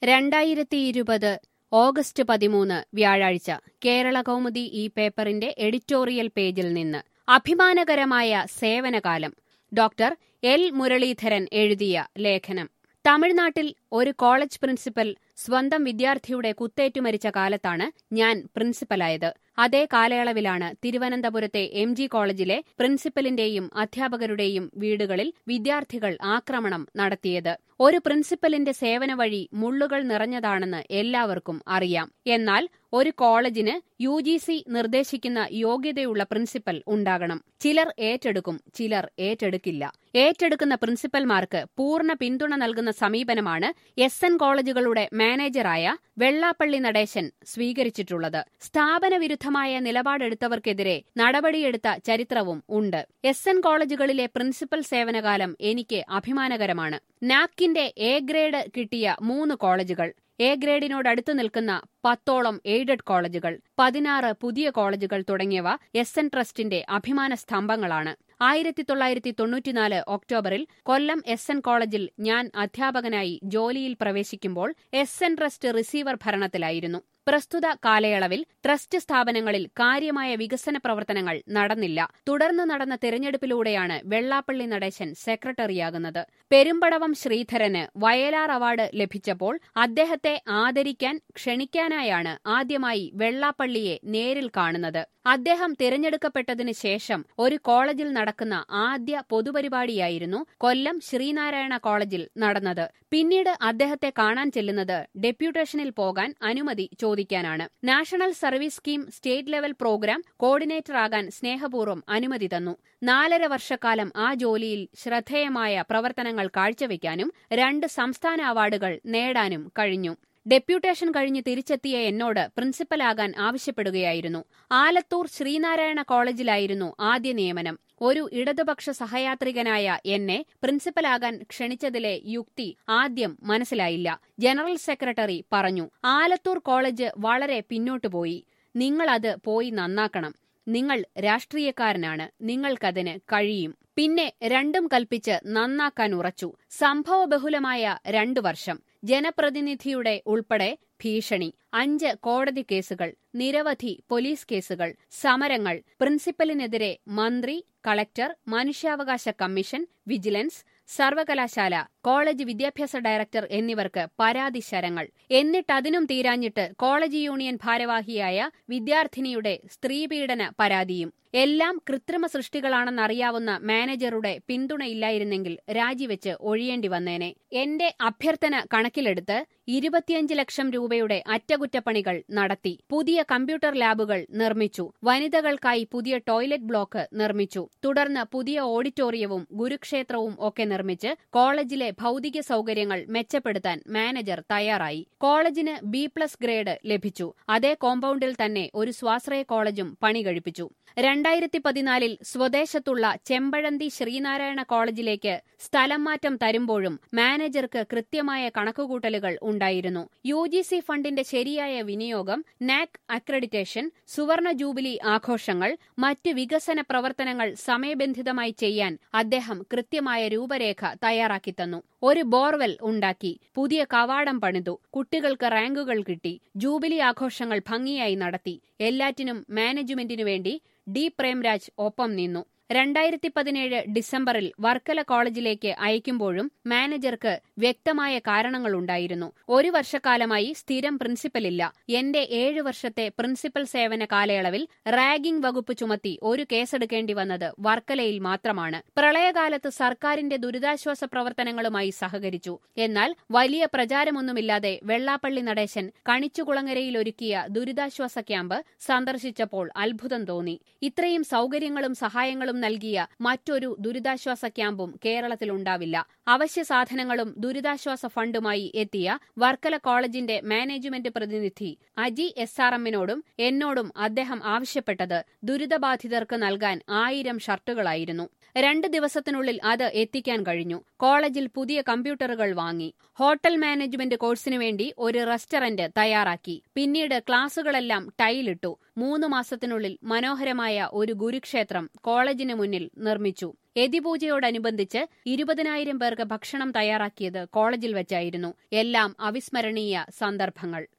രണ്ടായിരത്തി ഇരുപത് ഓഗസ്റ്റ് പതിമൂന്ന് വ്യാഴാഴ്ച കേരള കൗമുദി ഈ പേപ്പറിന്റെ എഡിറ്റോറിയൽ പേജിൽ നിന്ന് അഭിമാനകരമായ സേവനകാലം ഡോക്ടർ എൽ മുരളീധരൻ എഴുതിയ ലേഖനം തമിഴ്നാട്ടിൽ ഒരു കോളേജ് പ്രിൻസിപ്പൽ സ്വന്തം വിദ്യാർത്ഥിയുടെ കുത്തേറ്റു മരിച്ച കാലത്താണ് ഞാൻ പ്രിൻസിപ്പലായത് അതേ കാലയളവിലാണ് തിരുവനന്തപുരത്തെ എം ജി കോളേജിലെ പ്രിൻസിപ്പലിന്റെയും അധ്യാപകരുടെയും വീടുകളിൽ വിദ്യാർത്ഥികൾ ആക്രമണം നടത്തിയത് ഒരു പ്രിൻസിപ്പലിന്റെ സേവന വഴി മുള്ളുകൾ നിറഞ്ഞതാണെന്ന് എല്ലാവർക്കും അറിയാം എന്നാൽ ഒരു കോളേജിന് യു ജി സി നിർദ്ദേശിക്കുന്ന യോഗ്യതയുള്ള പ്രിൻസിപ്പൽ ഉണ്ടാകണം ചിലർ ഏറ്റെടുക്കും ചിലർ ഏറ്റെടുക്കില്ല ഏറ്റെടുക്കുന്ന പ്രിൻസിപ്പൽമാർക്ക് പൂർണ്ണ പിന്തുണ നൽകുന്ന സമീപനമാണ് എസ് എൻ കോളേജുകളുടെ മാനേജറായ വെള്ളാപ്പള്ളി നടേശൻ സ്വീകരിച്ചിട്ടുള്ളത് സ്ഥാപനവിരുദ്ധമായ നിലപാടെടുത്തവർക്കെതിരെ നടപടിയെടുത്ത ചരിത്രവും ഉണ്ട് എസ് എൻ കോളേജുകളിലെ പ്രിൻസിപ്പൽ സേവനകാലം എനിക്ക് അഭിമാനകരമാണ് നാക്കിന്റെ എ ഗ്രേഡ് കിട്ടിയ മൂന്ന് കോളേജുകൾ എ ഗ്രേഡിനോടടുത്തു നിൽക്കുന്ന പത്തോളം എയ്ഡഡ് കോളേജുകൾ പതിനാറ് പുതിയ കോളേജുകൾ തുടങ്ങിയവ എസ് എൻ ട്രസ്റ്റിന്റെ അഭിമാന സ്തംഭങ്ങളാണ് ആയിരത്തി തൊള്ളായിരത്തി തൊണ്ണൂറ്റിനാല് ഒക്ടോബറിൽ കൊല്ലം എസ് എൻ കോളേജിൽ ഞാൻ അധ്യാപകനായി ജോലിയിൽ പ്രവേശിക്കുമ്പോൾ എസ് എൻ ട്രസ്റ്റ് റിസീവർ ഭരണത്തിലായിരുന്നു പ്രസ്തുത കാലയളവിൽ ട്രസ്റ്റ് സ്ഥാപനങ്ങളിൽ കാര്യമായ വികസന പ്രവർത്തനങ്ങൾ നടന്നില്ല തുടർന്ന് നടന്ന തെരഞ്ഞെടുപ്പിലൂടെയാണ് വെള്ളാപ്പള്ളി നടേശൻ സെക്രട്ടറിയാകുന്നത് പെരുമ്പടവം ശ്രീധരന് വയലാർ അവാർഡ് ലഭിച്ചപ്പോൾ അദ്ദേഹത്തെ ആദരിക്കാൻ ക്ഷണിക്കാനായാണ് ആദ്യമായി വെള്ളാപ്പള്ളിയെ നേരിൽ കാണുന്നത് അദ്ദേഹം തിരഞ്ഞെടുക്കപ്പെട്ടതിന് ശേഷം ഒരു കോളേജിൽ നടക്കുന്ന ആദ്യ പൊതുപരിപാടിയായിരുന്നു കൊല്ലം ശ്രീനാരായണ കോളേജിൽ നടന്നത് പിന്നീട് അദ്ദേഹത്തെ കാണാൻ ചെല്ലുന്നത് ഡെപ്യൂട്ടേഷനിൽ പോകാൻ അനുമതി ചോദിക്കാനാണ് national service scheme state level programme കോർഡിനേറ്ററാകാൻ സ്നേഹപൂർവ്വം അനുമതി തന്നു നാലര വർഷക്കാലം ആ ജോലിയിൽ ശ്രദ്ധേയമായ പ്രവർത്തനങ്ങൾ കാഴ്ചവെക്കാനും രണ്ട് സംസ്ഥാന അവാർഡുകൾ നേടാനും കഴിഞ്ഞു ഡെപ്യൂട്ടേഷൻ കഴിഞ്ഞ് തിരിച്ചെത്തിയ എന്നോട് പ്രിൻസിപ്പലാകാൻ ആവശ്യപ്പെടുകയായിരുന്നു ആലത്തൂർ ശ്രീനാരായണ കോളേജിലായിരുന്നു ആദ്യ നിയമനം ഒരു ഇടതുപക്ഷ സഹയാത്രികനായ എന്നെ പ്രിൻസിപ്പലാകാൻ ക്ഷണിച്ചതിലെ യുക്തി ആദ്യം മനസ്സിലായില്ല ജനറൽ സെക്രട്ടറി പറഞ്ഞു ആലത്തൂർ കോളേജ് വളരെ പിന്നോട്ടുപോയി നിങ്ങളത് പോയി നന്നാക്കണം നിങ്ങൾ രാഷ്ട്രീയക്കാരനാണ് നിങ്ങൾക്കതിന് കഴിയും പിന്നെ രണ്ടും കൽപ്പിച്ച് നന്നാക്കാൻ ഉറച്ചു സംഭവബഹുലമായ രണ്ടു വർഷം ജനപ്രതിനിധിയുടെ ഉൾപ്പെടെ ഭീഷണി അഞ്ച് കോടതി കേസുകൾ നിരവധി പോലീസ് കേസുകൾ സമരങ്ങൾ പ്രിൻസിപ്പലിനെതിരെ മന്ത്രി കളക്ടർ മനുഷ്യാവകാശ കമ്മീഷൻ വിജിലൻസ് സർവകലാശാല കോളേജ് വിദ്യാഭ്യാസ ഡയറക്ടർ എന്നിവർക്ക് പരാതി ശരങ്ങൾ എന്നിട്ടതിനും തീരാഞ്ഞിട്ട് കോളേജ് യൂണിയൻ ഭാരവാഹിയായ വിദ്യാർത്ഥിനിയുടെ സ്ത്രീപീഡന പരാതിയും എല്ലാം കൃത്രിമ സൃഷ്ടികളാണെന്നറിയാവുന്ന മാനേജറുടെ പിന്തുണയില്ലായിരുന്നെങ്കിൽ രാജിവെച്ച് ഒഴിയേണ്ടി വന്നേനെ എന്റെ അഭ്യർത്ഥന കണക്കിലെടുത്ത് ഇരുപത്തിയഞ്ച് ലക്ഷം രൂപയുടെ അറ്റകുറ്റപ്പണികൾ നടത്തി പുതിയ കമ്പ്യൂട്ടർ ലാബുകൾ നിർമ്മിച്ചു വനിതകൾക്കായി പുതിയ ടോയ്ലറ്റ് ബ്ലോക്ക് നിർമ്മിച്ചു തുടർന്ന് പുതിയ ഓഡിറ്റോറിയവും ഗുരുക്ഷേത്രവും ഒക്കെ നിർമ്മിച്ച് കോളേജിലെ ഭൗതിക സൗകര്യങ്ങൾ മെച്ചപ്പെടുത്താൻ മാനേജർ തയ്യാറായി കോളേജിന് ബി പ്ലസ് ഗ്രേഡ് ലഭിച്ചു അതേ കോമ്പൗണ്ടിൽ തന്നെ ഒരു സ്വാശ്രയ കോളേജും പണി കഴിപ്പിച്ചു രണ്ടായിരത്തി പതിനാലിൽ സ്വദേശത്തുള്ള ചെമ്പഴന്തി ശ്രീനാരായണ കോളേജിലേക്ക് സ്ഥലം മാറ്റം തരുമ്പോഴും മാനേജർക്ക് കൃത്യമായ കണക്കുകൂട്ടലുകൾ ഉണ്ടായിരുന്നു യു ജി സി ഫണ്ടിന്റെ ശരിയായ വിനിയോഗം നാക് അക്രഡിറ്റേഷൻ സുവർണ ജൂബിലി ആഘോഷങ്ങൾ മറ്റ് വികസന പ്രവർത്തനങ്ങൾ സമയബന്ധിതമായി ചെയ്യാൻ അദ്ദേഹം കൃത്യമായ രൂപരേഖ തയ്യാറാക്കി തന്നു ഒരു ബോർവെൽ ഉണ്ടാക്കി പുതിയ കവാടം പണിതു കുട്ടികൾക്ക് റാങ്കുകൾ കിട്ടി ജൂബിലി ആഘോഷങ്ങൾ ഭംഗിയായി നടത്തി എല്ലാറ്റിനും മാനേജ്മെന്റിനു വേണ്ടി ഡി പ്രേംരാജ് ഒപ്പം നിന്നു രണ്ടായിരത്തി പതിനേഴ് ഡിസംബറിൽ വർക്കല കോളേജിലേക്ക് അയക്കുമ്പോഴും മാനേജർക്ക് വ്യക്തമായ കാരണങ്ങളുണ്ടായിരുന്നു ഒരു വർഷക്കാലമായി സ്ഥിരം പ്രിൻസിപ്പലില്ല എന്റെ ഏഴു വർഷത്തെ പ്രിൻസിപ്പൽ സേവന കാലയളവിൽ റാഗിംഗ് വകുപ്പ് ചുമത്തി ഒരു കേസെടുക്കേണ്ടി വന്നത് വർക്കലയിൽ മാത്രമാണ് പ്രളയകാലത്ത് സർക്കാരിന്റെ ദുരിതാശ്വാസ പ്രവർത്തനങ്ങളുമായി സഹകരിച്ചു എന്നാൽ വലിയ പ്രചാരമൊന്നുമില്ലാതെ വെള്ളാപ്പള്ളി നടേശൻ കണിച്ചുകുളങ്ങരയിൽ ഒരുക്കിയ ദുരിതാശ്വാസ ക്യാമ്പ് സന്ദർശിച്ചപ്പോൾ അത്ഭുതം തോന്നി ഇത്രയും സൗകര്യങ്ങളും സഹായങ്ങളും നൽകിയ മറ്റൊരു ദുരിതാശ്വാസ ക്യാമ്പും കേരളത്തിലുണ്ടാവില്ല അവശ്യ സാധനങ്ങളും ദുരിതാശ്വാസ ഫണ്ടുമായി എത്തിയ വർക്കല കോളേജിന്റെ മാനേജ്മെന്റ് പ്രതിനിധി അജി എസ് ആർ എമ്മിനോടും എന്നോടും അദ്ദേഹം ആവശ്യപ്പെട്ടത് ദുരിതബാധിതർക്ക് നൽകാൻ ആയിരം ഷർട്ടുകളായിരുന്നു രണ്ട് ദിവസത്തിനുള്ളിൽ അത് എത്തിക്കാൻ കഴിഞ്ഞു കോളേജിൽ പുതിയ കമ്പ്യൂട്ടറുകൾ വാങ്ങി ഹോട്ടൽ മാനേജ്മെന്റ് കോഴ്സിനു വേണ്ടി ഒരു റെസ്റ്റോറന്റ് തയ്യാറാക്കി പിന്നീട് ക്ലാസുകളെല്ലാം ടൈലിട്ടു മൂന്ന് മാസത്തിനുള്ളിൽ മനോഹരമായ ഒരു ഗുരുക്ഷേത്രം കോളേജിന് മുന്നിൽ നിർമ്മിച്ചു യതിപൂജയോടനുബന്ധിച്ച് ഇരുപതിനായിരം പേർക്ക് ഭക്ഷണം തയ്യാറാക്കിയത് കോളേജിൽ വെച്ചായിരുന്നു എല്ലാം അവിസ്മരണീയ സന്ദർഭങ്ങൾ